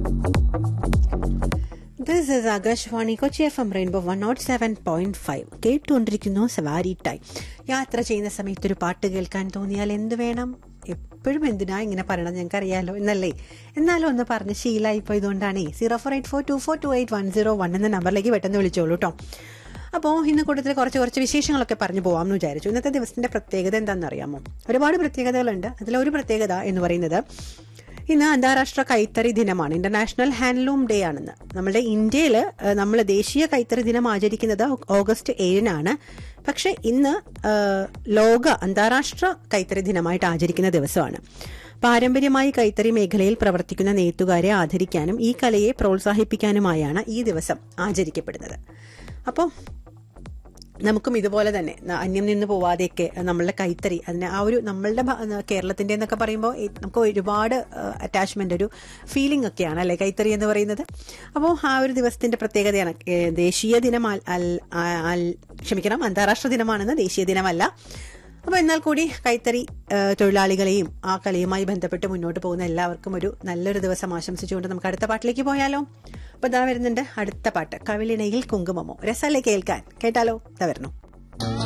this is Akashvani Kochi F M Rainbow one nought seven point five കേട്ടുകൊണ്ടിരിക്കുന്നു Savari time യാത്ര ചെയ്യുന്ന സമയത്ത് ഒരു പാട്ട് കേൾക്കാൻ തോന്നിയാൽ എന്ത് വേണം എപ്പോഴും എന്തിനാ ഇങ്ങനെ പറയണത് ഞങ്ങൾക്ക് അറിയാലോ എന്നല്ലേ എന്നാലും ഒന്ന് പറഞ്ഞ് ശീലമായി പോയതുകൊണ്ടാണേ zero four eight four two four two eight one zero one എന്ന നമ്പറിലേക്ക് പെട്ടെന്ന് വിളിച്ചോളൂ കേട്ടോ അപ്പോൾ ഇന്ന് കൂട്ടത്തിൽ കുറച്ച് കുറച്ച് വിശേഷങ്ങളൊക്കെ പറഞ്ഞു പോകാമെന്ന് വിചാരിച്ചു ഇന്നത്തെ ദിവസത്തിന്റെ പ്രത്യേകത എന്താണെന്ന് അറിയാമോ ഒരുപാട് പ്രത്യേകതകളുണ്ട് അതിലൊരു പ്രത്യേകത എന്ന് പറയുന്നത് ഇന്ന് അന്താരാഷ്ട്ര കൈത്തറി ദിനമാണ് ഇന്റർനാഷണൽ ഹാൻഡ്ലൂം ഡേ ആണെന്ന് നമ്മുടെ ഇന്ത്യയിൽ നമ്മൾ ദേശീയ കൈത്തറി ദിനം ആചരിക്കുന്നത് ഓഗസ്റ്റ് ഏഴിനാണ് പക്ഷെ ഇന്ന് ഏഹ്, ലോക അന്താരാഷ്ട്ര കൈത്തറി ദിനമായിട്ട് ആചരിക്കുന്ന ദിവസമാണ് പാരമ്പര്യമായി കൈത്തറി മേഖലയിൽ പ്രവർത്തിക്കുന്ന നെയ്ത്തുകാരെ ആദരിക്കാനും ഈ കലയെ പ്രോത്സാഹിപ്പിക്കാനുമായാണ് ഈ ദിവസം ആചരിക്കപ്പെടുന്നത് അപ്പോൾ നമുക്കും ഇതുപോലെ തന്നെ ന- അന്യം നിന്ന് പോവാതെയൊക്കെ നമ്മളുടെ കൈത്തറി അതിന് ആ ഒരു നമ്മളുടെ ഭ- കേരളത്തിന്റെ എന്നൊക്കെ പറയുമ്പോൾ ഈ നമുക്ക് ഒരുപാട് അറ്റാച്ച്മെന്റ് ഒരു ഫീലിംഗ് ഒക്കെയാണ് അല്ലെ കൈത്തറി എന്ന് പറയുന്നത് അപ്പോൾ ആ ഒരു ദിവസത്തിന്റെ പ്രത്യേകതയാണ് ഏ, ദേശീയ ദിനം അൽ- അൽ- ആ- അൽ- ക്ഷമിക്കണം അന്താരാഷ്ട്ര ദിനമാണെന്ന് ദേശീയ ദിനമല്ല അപ്പോൾ എന്നാൽ കൂടി കൈത്തറി ഏ, തൊഴിലാളികളെയും ആ കലയുമായി ബന്ധപ്പെട്ട് മുന്നോട്ട് പോകുന്ന എല്ലാവർക്കും ഒരു നല്ലൊരു ദിവസം ആശംസിച്ചുകൊണ്ട് നമുക്ക് അടുത്ത പാട്ടിലേക്ക് പോയാലോ അപ്പൊ ഇതാ വരുന്നുണ്ട് അടുത്ത പാട്ട് കവിളിണയിൽ കുങ്കുമമോ രസമല്ലേ കേൾക്കാൻ കേട്ടാലോ ഇതാ വരുന്നു